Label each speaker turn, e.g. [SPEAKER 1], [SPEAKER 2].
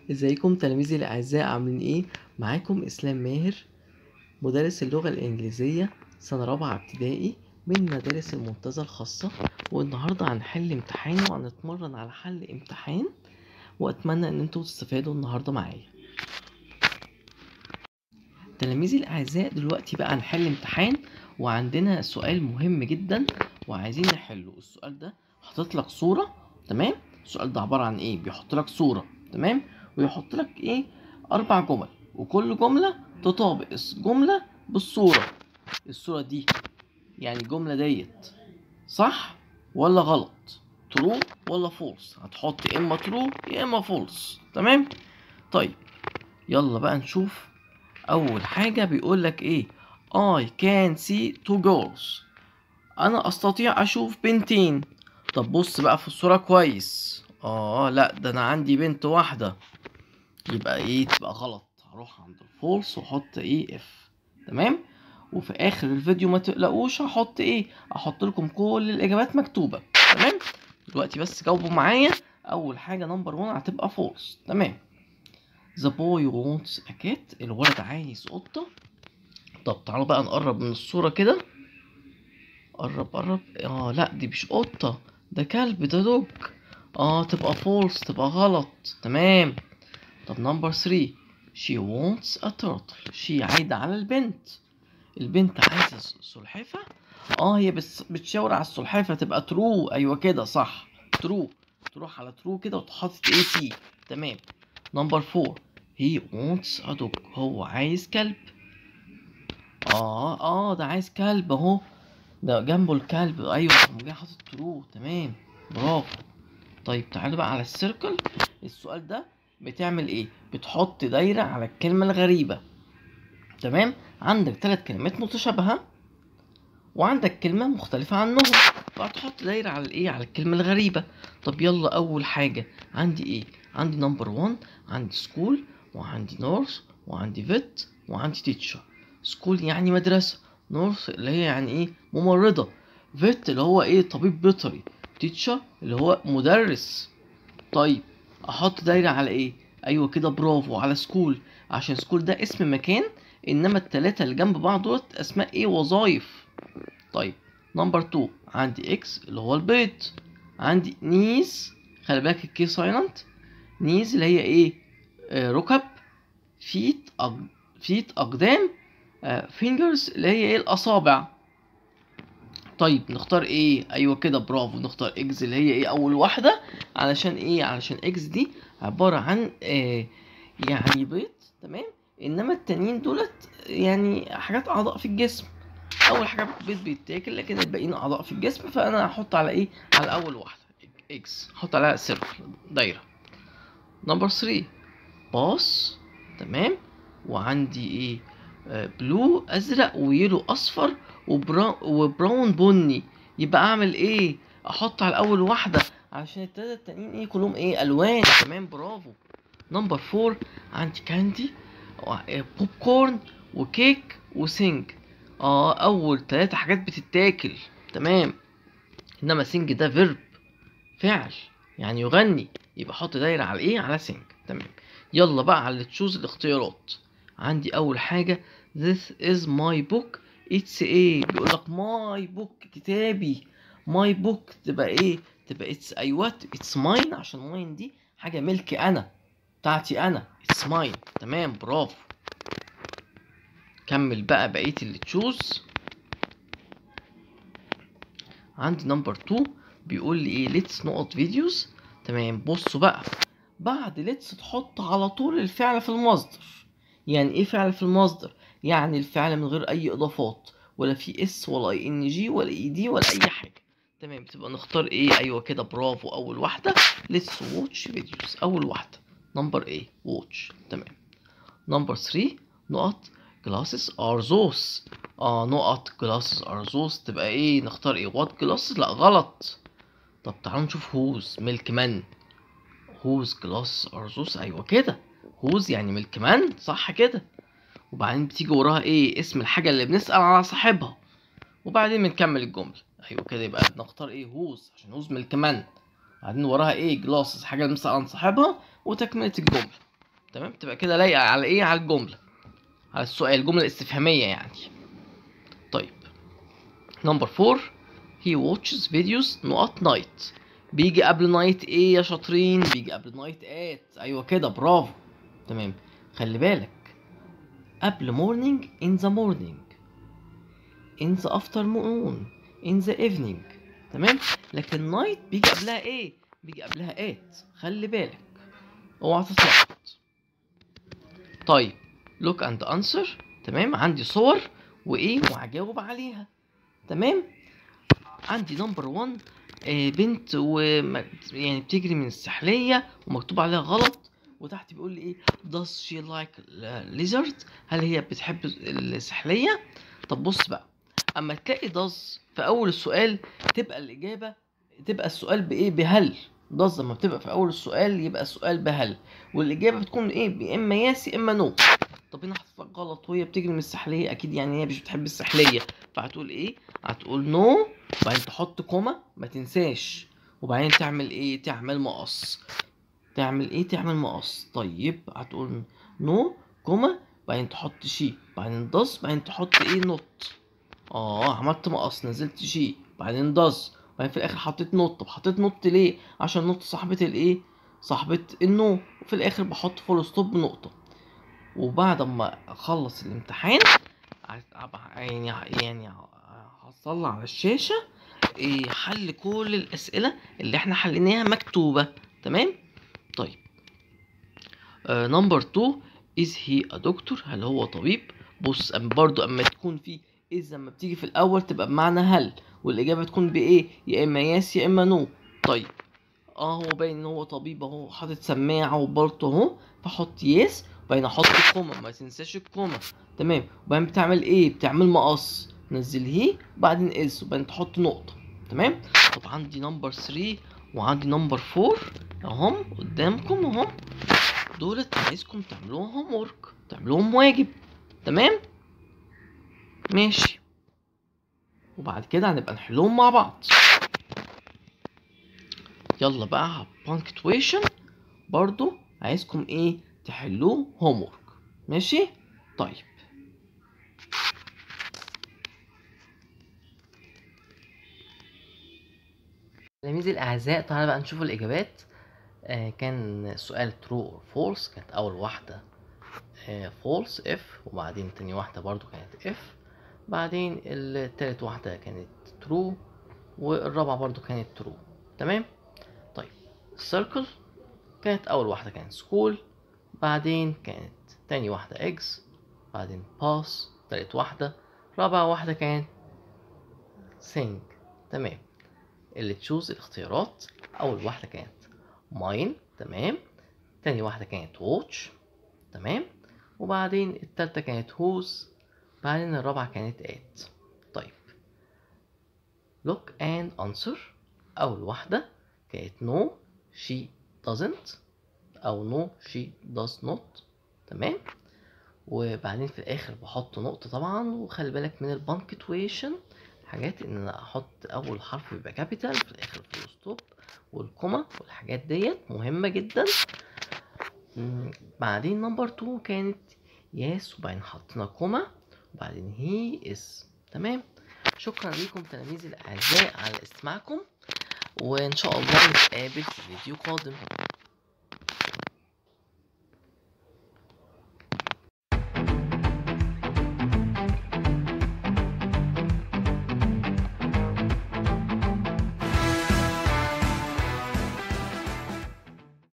[SPEAKER 1] ازيكم تلاميذي الاعزاء عاملين ايه معاكم اسلام ماهر مدرس اللغه الانجليزيه سنه رابعه ابتدائي من مدارس المنتزه الخاصه والنهارده هنحل امتحان وهنتمرن على حل امتحان واتمنى ان انتوا تستفادوا النهارده معايا تلاميذي الاعزاء دلوقتي بقى هنحل امتحان وعندنا سؤال مهم جدا وعايزين نحله السؤال ده حاطط لك صوره تمام السؤال ده عباره عن ايه بيحط لك صوره تمام ويحط لك ايه اربع جمل وكل جمله تطابق جمله بالصوره الصوره دي يعني الجمله ديت صح ولا غلط ترو ولا فولس هتحط يا اما ترو يا اما فولس تمام طيب يلا بقى نشوف اول حاجه بيقول لك ايه I can see two girls انا استطيع اشوف بنتين طب بص بقى في الصوره كويس اه لا ده انا عندي بنت واحده يبقى ايه تبقى غلط هروح عند الفولس واحط ايه اف تمام وفي اخر الفيديو ما تقلقوش هحط ايه احط لكم كل الاجابات مكتوبه تمام دلوقتي بس جاوبوا معايا اول حاجه نمبر 1 هتبقى فولس تمام The boy wants a cat الولد عايز قطة طب تعالوا بقى نقرب من الصورة كده قرب قرب اه لا دي مش قطة ده كلب ده دوج اه تبقى فولس تبقى غلط تمام طب نمبر 3 she wants a turtle she عايدة على البنت البنت عايزة سلحفة اه هي بس بتشاور على السلحفة تبقى ترو ايوه كده صح ترو تروح على ترو كده وتحط اي تي تمام نمبر 4 he wants a dog هو عايز كلب اه اه ده عايز كلب اهو ده جنبه الكلب ايوه قام جاي حاطط ترو تمام برافو طيب تعالوا بقى على السيركل السؤال ده بتعمل ايه بتحط دايره على الكلمه الغريبه تمام عندك ثلاث كلمات متشابهه وعندك كلمه مختلفه عنهم فهتحط دايره على الايه على الكلمه الغريبه طب يلا اول حاجه عندي ايه عندي نمبر 1 عندي سكول وعندي نورث وعندي فيت وعندي تيتشر سكول يعني مدرسه نورث اللي هي يعني ايه ممرضه فيت اللي هو ايه طبيب بيطري تيتشر اللي هو مدرس طيب احط دايره على ايه ايوه كده برافو على سكول عشان سكول ده اسم مكان انما التلاتة اللي جنب بعض دولت اسماء ايه وظايف طيب نمبر 2 عندي اكس اللي هو البيض عندي نيز خلي بالك الكي سايلنت نيز اللي هي ايه آه ركب فيت أق... فيت اقدام فينجرز اللي هي ايه الاصابع طيب نختار ايه ايوه كده برافو نختار اكس اللي هي ايه اول واحده علشان ايه علشان اكس دي عباره عن آه يعني بيض تمام انما التانيين دولت يعني حاجات اعضاء في الجسم اول حاجه بيض بيتاكل لكن الباقيين اعضاء في الجسم فانا هحط على ايه على اول واحده اكس احط عليها سيركل دايره نمبر 3 باص تمام وعندي ايه آه بلو ازرق ويلو اصفر وبراون وبراون بني يبقى اعمل ايه احط على اول واحده علشان التلاته التانيين ايه كلهم ايه الوان تمام برافو نمبر 4 عندي كاندي بوب كورن وكيك وسينج اه اول تلاتة حاجات بتتاكل تمام انما سينج ده فيرب فعل يعني يغني يبقى احط دايره على ايه على سينج تمام يلا بقى على تشوز الاختيارات عندي اول حاجه this is my book it's ايه بيقول لك my book كتابي my book تبقى ايه تبقى it's ايوه it's mine عشان mine دي حاجه ملكي انا بتاعتي انا it's mine تمام برافو كمل بقى بقيه اللي تشوز عندي نمبر 2 بيقول لي ايه ليتس نقط فيديوز تمام بصوا بقى بعد ليتس تحط على طول الفعل في المصدر يعني ايه فعل في المصدر يعني الفعل من غير اي اضافات ولا في اس ولا اي ان جي ولا اي دي ولا اي حاجه تمام تبقى نختار ايه ايوه كده برافو اول واحده ليتس واتش فيديوز اول واحده نمبر ايه واتش تمام نمبر 3 نقط glasses are those اه نقط glasses are those تبقى ايه نختار ايه what glasses لا غلط طب تعالوا نشوف whose ملك من whose glasses are those ايوه كده whose يعني ملك من صح كده وبعدين بتيجي وراها ايه اسم الحاجه اللي بنسال على صاحبها وبعدين بنكمل الجمله ايوه كده يبقى نختار ايه whose عشان whose ملك من بعدين وراها ايه glasses حاجه اللي بنسال عن صاحبها وتكمله الجمله تمام تبقى كده لايقه على ايه على الجمله على السؤال الجمله الاستفهاميه يعني طيب نمبر 4 he watches videos نقط نايت بيجي قبل نايت ايه يا شاطرين بيجي قبل نايت ات ايوه كده برافو تمام خلي بالك قبل morning in the morning in the afternoon in the evening تمام لكن نايت بيجي قبلها ايه بيجي قبلها ات خلي بالك اوعى تتلخبط طيب look and answer تمام عندي صور وايه وهجاوب عليها تمام عندي نمبر 1 بنت و يعني بتجري من السحلية ومكتوب عليها غلط وتحت بيقول لي ايه does she like lizard هل هي بتحب السحلية طب بص بقى اما تلاقي does في اول السؤال تبقى الاجابة تبقى السؤال بايه بهل does لما بتبقى في اول السؤال يبقى السؤال بهل والاجابة بتكون ايه يا اما ياس يا اما نو طب هنا حصلك غلط وهي بتجري من السحلية اكيد يعني هي مش بتحب السحلية فهتقول ايه هتقول نو وبعدين تحط كوما ما تنساش وبعدين تعمل ايه تعمل مقص تعمل ايه تعمل مقص طيب هتقول نو كوما بعدين تحط شي بعدين داس بعدين تحط ايه نوت اه عملت مقص نزلت شي بعدين داس بعدين في الاخر حطيت نوت طب حطيت نوت ليه عشان نوت صاحبة الايه صاحبة النو وفي الاخر بحط فول ستوب بنقطة وبعد ما اخلص الامتحان يعني يعني هطلع على الشاشة إيه حل كل الأسئلة اللي احنا حليناها مكتوبة تمام طيب نمبر 2 is he a doctor هل هو طبيب بص أم برضو اما تكون في is لما بتيجي في الاول تبقى بمعنى هل والاجابه تكون بايه يا اما يس يا اما نو طيب اه هو باين ان هو طبيب اهو حاطط سماعه وبلطو اهو فحط يس وبعدين احط الكوما ما تنساش الكوما تمام وبعدين بتعمل ايه بتعمل مقص نزل هي وبعدين اس وبعدين تحط نقطه تمام طب عندي نمبر 3 وعندي نمبر 4 اهم قدامكم اهم دولت عايزكم تعملوهم هوم ورك تعملوهم واجب تمام ماشي وبعد كده هنبقى نحلهم مع بعض يلا بقى بانكتويشن برضو عايزكم ايه تحلوه هوم ورك ماشي طيب تلاميذي الاعزاء تعالى بقى نشوف الاجابات آه كان سؤال true or false كانت اول واحده آه false if وبعدين تاني واحده برضو كانت if بعدين التالت واحده كانت true والرابعه برضو كانت true تمام طيب circle كانت اول واحده كانت school بعدين كانت تاني واحده eggs بعدين pass تالت واحده رابع واحده كانت sing تمام اللي تشوز الاختيارات اول واحده كانت mine تمام تاني واحده كانت watch تمام وبعدين التالتة كانت whose بعدين الرابعة كانت at طيب look and answer أول واحدة كانت no she doesn't أو no she does not تمام وبعدين في الآخر بحط نقطة طبعا وخلي بالك من البانكتويشن حاجات ان انا احط اول حرف يبقى كابيتال في الاخر فول ستوب والكوما والحاجات ديت مهمة جدا مم، بعدين نمبر 2 كانت يس وبعدين حطينا كوما وبعدين هي اس تمام شكرا لكم تلاميذي الاعزاء على استماعكم وان شاء الله نتقابل في فيديو قادم